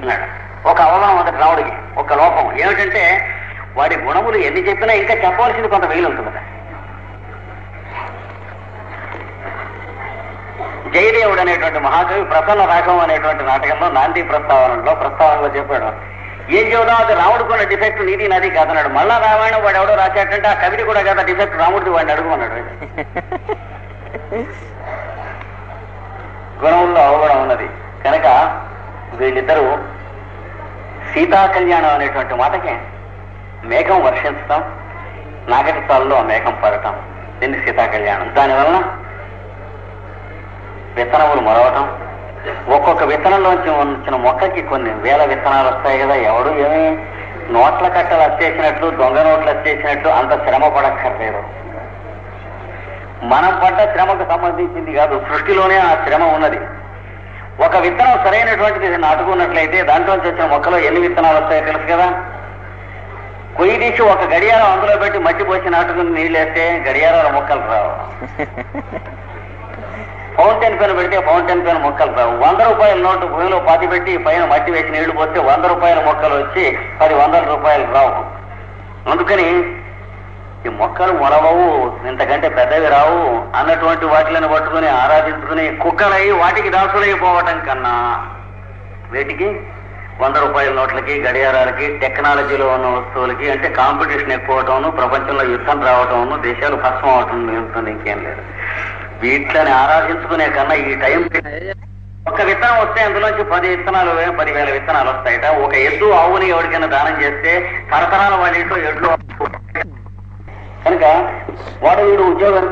అన్నాడు ఒక అవమానం ఒకటి రావుడికి ఒక లోపం ఏమిటంటే వాడి గుణములు ఎన్ని చెప్పినా ఇంకా చెప్పవలసింది కొంత వెయిలు ఉంటుంది జయదేవుడు అనేటువంటి మహాకవి ప్రసన్న రాఘవం అనేటువంటి నాటకంలో నాంది ప్రస్తావనలో ప్రస్తావనలో చెప్పాడు ఏం చెబుదాం అది రాముడుకున్న డిఫెక్ట్ నీది నాది కాదన్నాడు మళ్ళా రామాయణం వాడు ఎవడో రాశాడంటే ఆ కవిది కూడా కదా డిఫెక్ట్ రాముడిది వాడిని అడుగుమన్నాడు గుణంలో అవగుణం ఉన్నది కనుక వీళ్ళిద్దరూ సీతా కళ్యాణం అనేటువంటి మాటకి మేఘం వర్షించటం నాగటి తాల్లో ఆ మేఘం పడటం దీన్ని సీతా కళ్యాణం దానివల్ల విత్తనములు మొలవటం ఒక్కొక్క విత్తనంలోంచి వచ్చిన మొక్కకి కొన్ని వేల విత్తనాలు వస్తాయి కదా ఎవడు ఏమి నోట్ల కట్టలు వచ్చేసినట్లు దొంగ నోట్లు వచ్చేసినట్లు అంత శ్రమ పడక్కర్లేదు మనం పడ్డ శ్రమకు సంబంధించింది కాదు సృష్టిలోనే ఆ శ్రమ ఉన్నది ఒక విత్తనం సరైనటువంటిది నాటుకున్నట్లయితే దాంట్లోంచి వచ్చిన మొక్కలో ఎన్ని విత్తనాలు వస్తాయో తెలుసు కదా కొయ్యి తీసి ఒక గడియారం అందులో పెట్టి మట్టి పోసి నాటుకుని నీళ్ళేస్తే గడియారాల మొక్కలు రావు ఫౌంటైన్ పెన్ పెడితే ఫౌంటైన్ పెన్ మొక్కలు రావు వంద రూపాయల నోటు భూమిలో పాతి పెట్టి పైన మట్టి వేసి నీళ్లు పోస్తే వంద రూపాయల మొక్కలు వచ్చి పది వందల రూపాయలు రావు అందుకని ఈ మొక్కలు మొలవవు ఇంతకంటే పెద్దవి రావు అన్నటువంటి వాటిని పట్టుకుని ఆరాధించుకుని కుక్కలై వాటికి దాసులైపోవటం కన్నా వీటికి వంద రూపాయల నోట్లకి గడియారాలకి టెక్నాలజీలో ఉన్న వస్తువులకి అంటే కాంపిటీషన్ ఎక్కువ అవటం ప్రపంచంలో యుద్ధం రావటం దేశాలు భస్మం అవటం ఉంటుంది ఇంకేం లేదు వీటిని ఆరాధించుకునే కన్నా ఈ టైం ఒక విత్తనం వస్తే అందులోంచి పది విత్తనాలు పదివేల విత్తనాలు వస్తాయట ఒక ఎద్దు ఆవుని ఎవరికైనా దానం చేస్తే తరతరాల వాళ్ళ ఇంట్లో ఎడ్లు కనుక వాడు వీడు ఉద్యోగం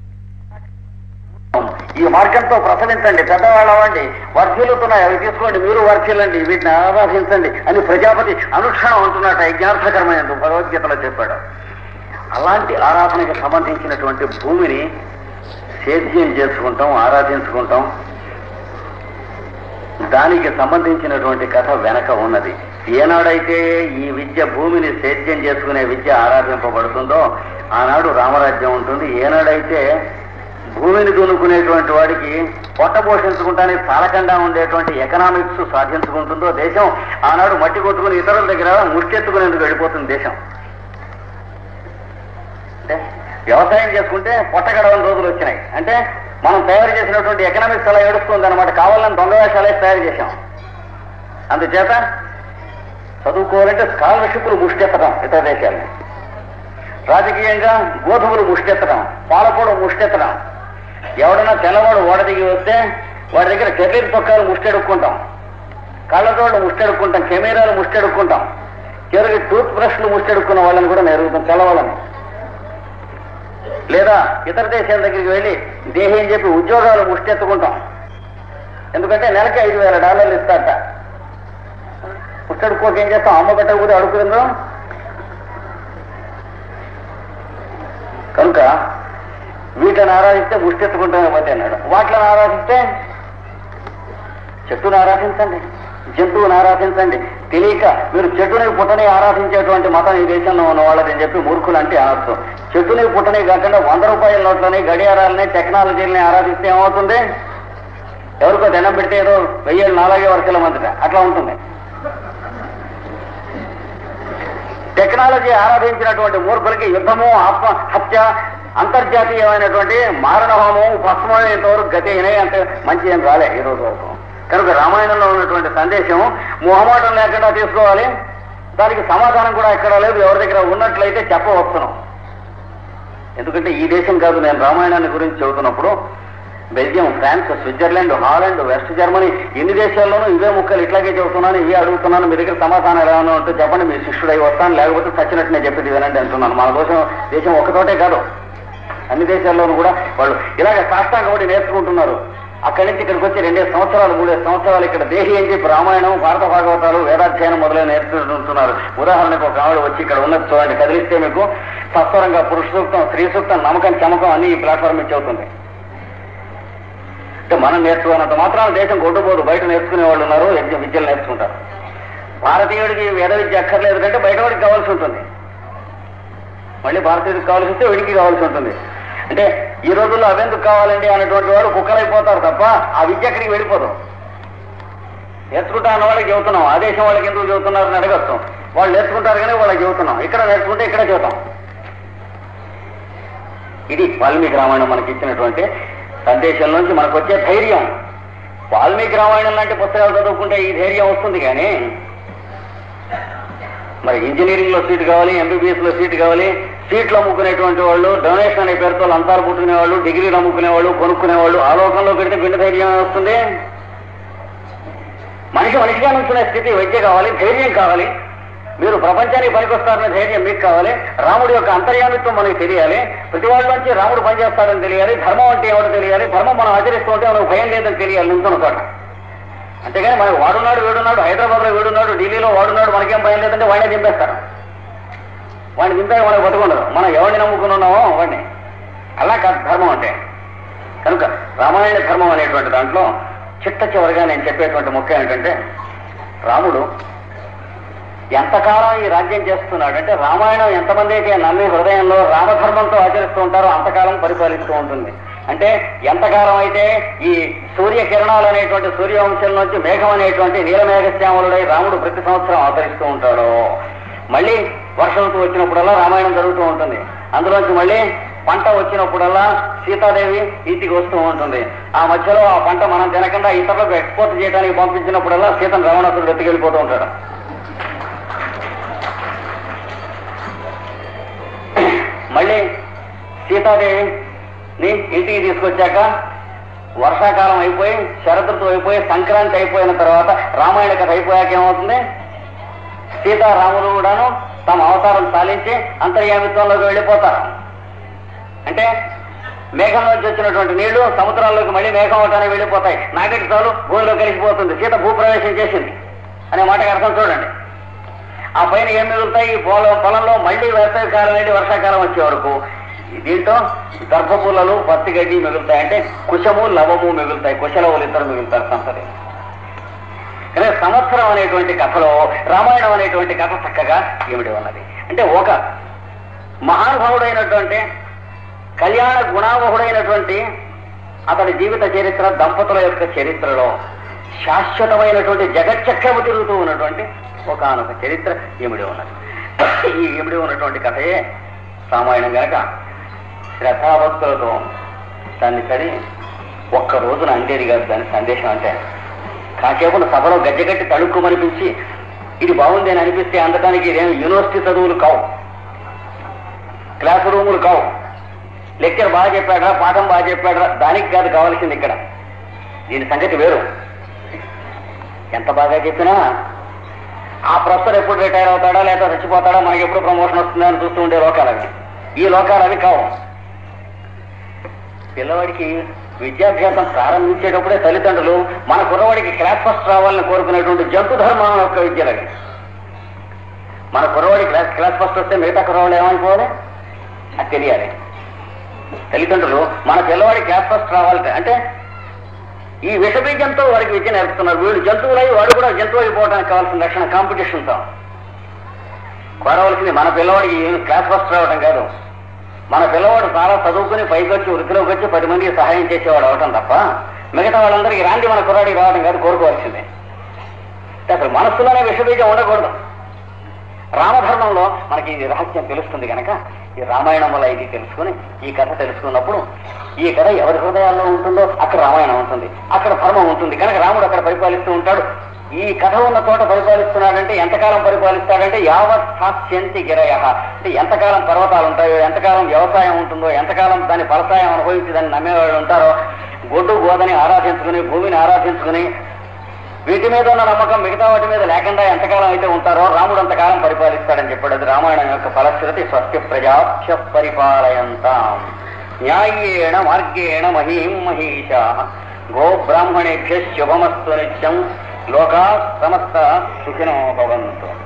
ఈ మార్గంతో ప్రసరించండి పెద్దవాళ్ళు అవ్వండి వర్షీలుతున్నాయి అవి తీసుకోండి మీరు వర్షీలండి వీటిని ఆరాధించండి అని ప్రజాపతి అనుక్షణం అంటున్నట్టు యజ్ఞార్థకరమైన భగవద్గీతలో చెప్పాడు అలాంటి ఆరాధనకి సంబంధించినటువంటి భూమిని సేద్యం చేసుకుంటాం ఆరాధించుకుంటాం దానికి సంబంధించినటువంటి కథ వెనక ఉన్నది ఏనాడైతే ఈ విద్య భూమిని సేద్యం చేసుకునే విద్య ఆరాధింపబడుతుందో ఆనాడు రామరాజ్యం ఉంటుంది ఏనాడైతే భూమిని దున్నుకునేటువంటి వాడికి పొట్ట పోషించుకుంటానికి చాలకుండా ఉండేటువంటి ఎకనామిక్స్ సాధించుకుంటుందో దేశం ఆనాడు మట్టి కొట్టుకుని ఇతరుల దగ్గర ముష్టెత్తుకునేందుకు వెళ్ళిపోతుంది దేశం అంటే వ్యవసాయం చేసుకుంటే పొట్ట గడవని రోజులు వచ్చినాయి అంటే మనం తయారు చేసినటువంటి ఎకనామిక్స్ అలా ఏడుస్తుంది అనమాట కావాలని దొంగ వేషాలే తయారు చేశాం అందుచేత చదువుకోవాలంటే స్కాలర్షిప్లు ముష్టెత్తడం ఇతర దేశాలని రాజకీయంగా గోధుమలు ముష్టెత్తడం పాలకూడ ముష్టెత్తడం ఎవడన్నా తెల్లవాడు ఓడ దిగి వస్తే వాడి దగ్గర చెర్రీలు తొక్కాలు ముష్టెడుక్కుంటాం కళ్ళతోళ్ళు ముష్టెడుక్కుంటాం కెమెరాలు ముష్టెడుక్కుంటాం చివరికి టూత్ బ్రష్లు ముష్టెడుక్కున్న వాళ్ళని కూడా నెరుగుతాం తెల్లవాళ్ళని లేదా ఇతర దేశాల దగ్గరికి వెళ్ళి దేహి అని చెప్పి ఉద్యోగాలు ముష్టెత్తుకుంటాం ఎందుకంటే నెలకి ఐదు వేల డాలర్లు ఇస్తారట ముష్టడుకోక ఏం చేస్తాం అమ్మ పెట్ట కూడా అడుగుతుందో కనుక వీటిని ఆరాధిస్తే ముష్టెత్తుకుంటామే పోతే అన్నాడు వాటిని ఆరాధిస్తే చెట్టును ఆరాధించండి జంతువుని ఆరాధించండి తెలియక మీరు చెట్టుని పుట్టని ఆరాధించేటువంటి మతం ఈ దేశంలో ఉన్న వాళ్ళని చెప్పి మూర్ఖులు అంటే అనర్థం చెట్టుని పుట్టని కాకుండా వంద రూపాయల నోట్లని గడియారాలని టెక్నాలజీలని ఆరాధిస్తే ఏమవుతుంది ఎవరికో దండం పెడితే ఏదో వెయ్యి నాలుగే వర్షాల మందిట అట్లా ఉంటుంది టెక్నాలజీ ఆరాధించినటువంటి మూర్ఖులకి యుద్ధము ఆత్మ హత్య అంతర్జాతీయమైనటువంటి మారణహోమం భస్మం ఇంతవరకు గతి అయినాయి అంటే మంచి ఏం రాలే ఈ రోజు వరకు కనుక రామాయణంలో ఉన్నటువంటి సందేశం మొహమాటం లేకుండా తీసుకోవాలి దానికి సమాధానం కూడా ఎక్కడ లేదు ఎవరి దగ్గర ఉన్నట్లయితే చెప్పవచ్చును ఎందుకంటే ఈ దేశం కాదు నేను రామాయణాన్ని గురించి చెబుతున్నప్పుడు Belgium France Switzerland Holland West Germany ఎన్ని దేశాల్లోనూ ఇవే ముక్కలు ఇట్లాగే చెబుతున్నాను ఇవే అడుగుతున్నాను మీ దగ్గర సమాధానం ఎలా ఉన్నా ఉంటే చెప్పండి మీ శిష్యుడై వస్తాను లేకపోతే చచ్చినట్టు నేను చెప్పింది వినండి అంటున్నాను మన కోసం దేశం ఒకతోటే కాదు అన్ని దేశాల్లోనూ కూడా వాళ్ళు ఇలాగ సాష్టాంగపడి నేర్చుకుంటున్నారు అక్కడి నుంచి ఇక్కడికి వచ్చి రెండే సంవత్సరాలు మూడే సంవత్సరాలు ఇక్కడ దేహి అని చెప్పి రామాయణం భారత భాగవతాలు వేదాధ్యయనం మొదలైన నేర్చుకుంటున్నారు ఉదాహరణకు ఒక ఆవిడ వచ్చి ఇక్కడ ఉన్నది చూడండి కదిలిస్తే మీకు సత్వరంగా పురుష సూక్తం స్త్రీ సూక్తం నమ్మకం చమకం అన్ని ఈ ప్లాట్ఫామ్ నుంచి అవుతుంది అంటే మనం నేర్చుకున్నంత మాత్రాన దేశం కొట్టుపోదు బయట నేర్చుకునే వాళ్ళు ఉన్నారు యజ్ఞ విద్యలు నేర్చుకుంటారు భారతీయుడికి వేద విద్య అక్కర్లేదు కంటే బయట వాడికి కావాల్సి ఉంటుంది మళ్ళీ భారతీయుడికి కావాల్సి వస్తే వీడికి కావాల్సి ఉంటుంది అంటే ఈ రోజుల్లో అవెందుకు కావాలండి అనేటువంటి వాడు కుక్కలైపోతారు తప్ప ఆ విద్య అక్కడికి వెళ్ళిపోదు నేర్చుకుంటా అన్న వాళ్ళకి చెబుతున్నాం ఆ దేశం వాళ్ళకి ఎందుకు చెబుతున్నారని అడగచ్చు వాళ్ళు నేర్చుకుంటారు కానీ వాళ్ళకి చెబుతున్నాం ఇక్కడ నేర్చుకుంటే ఇక్కడ చెబుతాం ఇది వాల్మీకి రామాయణం మనకి ఇచ్చినటువంటి సందేశం నుంచి మనకు వచ్చే ధైర్యం వాల్మీకి రామాయణం లాంటి పుస్తకాలు చదువుకుంటే ఈ ధైర్యం వస్తుంది కానీ మరి ఇంజనీరింగ్ లో సీట్ కావాలి ఎంబీబీఎస్ లో సీట్ కావాలి సీట్లు అమ్ముకునేటువంటి వాళ్ళు డొనేషన్ అనే పేరుతో లంతాలు పుట్టుకునే వాళ్ళు డిగ్రీలు అమ్ముకునే వాళ్ళు కొనుక్కునే వాళ్ళు ఆ లోకంలో పెడితే గుండె ధైర్యం వస్తుంది మనిషి మనిషిగా నుంచునే స్థితి విద్య కావాలి ధైర్యం కావాలి మీరు ప్రపంచానికి పనికొస్తారనే ధైర్యం మీకు కావాలి రాముడి యొక్క అంతర్యామిత్వం మనకి తెలియాలి ప్రతి వాళ్ళ నుంచి రాముడు పనిచేస్తాడని తెలియాలి ధర్మం అంటే ఏమిటో తెలియాలి ధర్మం మనం ఆచరిస్తూ ఉంటే మనకు భయం లేదని తెలియాలి నుంచున్న చోట అంతేగాని మనకి వాడున్నాడు వీడున్నాడు హైదరాబాద్ లో వీడున్నాడు ఢిల్లీలో వాడున్నాడు మనకేం భయం లేదంటే వాడిని దింపేస్తారు వాడిని దింపాక మనకు పట్టుకుండదు మనం ఎవరిని నమ్ముకుని ఉన్నామో వాడిని అలా కాదు ధర్మం అంటే కనుక రామాయణ ధర్మం అనేటువంటి దాంట్లో చిట్ట చివరిగా నేను చెప్పేటువంటి ముఖ్యం ఏంటంటే రాముడు ఎంతకాలం ఈ రాజ్యం చేస్తున్నాడు అంటే రామాయణం ఎంతమంది అయితే నమ్మి హృదయంలో రామధర్మంతో ఆచరిస్తూ ఉంటారో అంతకాలం పరిపాలిస్తూ ఉంటుంది అంటే ఎంతకాలం అయితే ఈ సూర్య కిరణాలు అనేటువంటి సూర్యవంశం నుంచి మేఘం అనేటువంటి నీలమేఘశ్యామలుడై రాముడు ప్రతి సంవత్సరం అవతరిస్తూ ఉంటాడో మళ్ళీ వర్షంతో వచ్చినప్పుడల్లా రామాయణం జరుగుతూ ఉంటుంది అందులోంచి మళ్ళీ పంట వచ్చినప్పుడల్లా సీతాదేవి ఇంటికి వస్తూ ఉంటుంది ఆ మధ్యలో ఆ పంట మనం తినకుండా ఇతరులకు ఎక్స్పోర్ట్ చేయడానికి పంపించినప్పుడల్లా సీతను రావణాసురుడు ఎత్తుకెళ్ళిపోతూ ఉంటాడు మళ్ళీ సీతాదేవిని ఇంటికి తీసుకొచ్చాక వర్షాకాలం అయిపోయి శరదృతు అయిపోయి సంక్రాంతి అయిపోయిన తర్వాత రామాయణ కథ అయిపోయాక ఏమవుతుంది సీతారాములు కూడాను తమ అవతారం సాధించి అంతర్యామిత్వంలోకి వెళ్ళిపోతారు అంటే మేఘంలోంచి వచ్చినటువంటి నీళ్లు సముద్రాల్లోకి మళ్ళీ మేఘం అవటానికి వెళ్ళిపోతాయి నాగటి చాలు భూమిలో కలిసిపోతుంది సీత భూప్రవేశం చేసింది అనే మాటకి అర్థం చూడండి ఆ పైన ఏం మిగులుతాయి ఈ పొలం పొలంలో మళ్ళీ వేసవి కాలం వెళ్ళి వర్షాకాలం వచ్చే వరకు దీంట్లో దర్భపుల్లలు పత్తి గడ్డి మిగులుతాయి అంటే కుశము లవము మిగులుతాయి కుశలవులు ఇద్దరు మిగులుతారు సంతతి కానీ సంవత్సరం అనేటువంటి కథలో రామాయణం అనేటువంటి కథ చక్కగా ఏమిటి ఉన్నది అంటే ఒక మహానుభావుడైనటువంటి కళ్యాణ గుణావహుడైనటువంటి అతని జీవిత చరిత్ర దంపతుల యొక్క చరిత్రలో శాశ్వతమైనటువంటి జగచ్చక్రము తిరుగుతూ ఉన్నటువంటి ఒకనొక చరిత్ర ఇమిడి ఉన్నది ఈ ఇమిడి ఉన్నటువంటి కథయే రామాయణం గనక శ్రద్ధాభక్తులతో దాన్ని చదివి ఒక్క రోజున అందేది కాదు దాని సందేశం అంటే కాసేపు సభలో గజ్జగట్టి తడుక్కుమనిపించి ఇది బాగుంది అని అనిపిస్తే అందటానికి ఇదేం యూనివర్సిటీ చదువులు కావు క్లాస్ రూములు కావు లెక్చర్ బాగా చెప్పాడా పాఠం బాగా చెప్పాడా దానికి కాదు కావాల్సింది ఇక్కడ దీని సంగతి వేరు ఎంత బాగా చెప్పినా ఆ ప్రొఫెసర్ ఎప్పుడు రిటైర్ అవుతాడా లేదా చచ్చిపోతాడా మనకి ఎప్పుడు ప్రమోషన్ వస్తుందా అని చూస్తూ ఉండే లోకాలు అవి ఈ లోకాలు అవి కావు పిల్లవాడికి విద్యాభ్యాసం ప్రారంభించేటప్పుడే తల్లిదండ్రులు మన కుర్రవాడికి క్లాస్ ఫస్ట్ రావాలని కోరుకునేటువంటి జంతు ధర్మం యొక్క విద్యలవి మన కుర్రవాడి క్లాస్ క్లాస్ ఫస్ట్ వస్తే మిగతా కుర్రవాళ్ళు ఏమనుకోవాలి అది తెలియాలి తల్లిదండ్రులు మన పిల్లవాడి క్లాస్ ఫస్ట్ రావాలి అంటే ఈ విషబీజంతో వాడికి విద్య నేర్పుతున్నారు వీళ్ళు జంతువులై వాడు కూడా జంతువు అయిపోవడానికి కావాల్సిన రక్షణ కాంపిటీషన్తో కోరవలసింది మన పిల్లవాడికి ఏం క్లాస్ ఫస్ట్ రావడం కాదు మన పిల్లవాడు చాలా చదువుకుని పైకి వచ్చి వృత్తిలోకి వచ్చి పది మందికి సహాయం చేసేవాడు అవటం తప్ప మిగతా వాళ్ళందరికీ రాంది మన కుర్రాడికి రావడం కాదు కోరుకోవాల్సిందే అసలు మనస్సులోనే విషబీజం ఉండకూడదు రామధర్మంలో మనకి ఈ రహస్యం తెలుస్తుంది కనుక ఈ రామాయణం వల్ల ఇది తెలుసుకుని ఈ కథ తెలుసుకున్నప్పుడు ఈ కథ ఎవరి హృదయాల్లో ఉంటుందో అక్కడ రామాయణం ఉంటుంది అక్కడ ధర్మం ఉంటుంది కనుక రాముడు అక్కడ పరిపాలిస్తూ ఉంటాడు ఈ కథ ఉన్న చోట పరిపాలిస్తున్నాడంటే ఎంతకాలం పరిపాలిస్తాడంటే యావత్ స్థాస్యంతి గిరయ అంటే ఎంతకాలం పర్వతాలు ఉంటాయో ఎంతకాలం వ్యవసాయం ఉంటుందో ఎంతకాలం దాని ఫలసాయం అనుభవించి దాన్ని నమ్మేవాళ్ళు ఉంటారో గొడ్డు గోదని ఆరాధించుకుని భూమిని ఆరాధించుకుని వీటి మీద ఉన్న నమ్మకం మిగతా వాటి మీద లేకుండా ఎంతకాలం అయితే ఉంటారో రాముడు అంతకాలం పరిపాలిస్తాడని చెప్పాడు అది రామాయణం యొక్క ఫలశ్రుతి స్వస్తి ప్రజాభ్య పరిపాలయంతాం న్యాయేణ మార్గేణ మహీం మహీషా గో బ్రాహ్మణేభ్య శుభమస్తు నిత్యం లోకా సమస్త సుఖినో భవంతు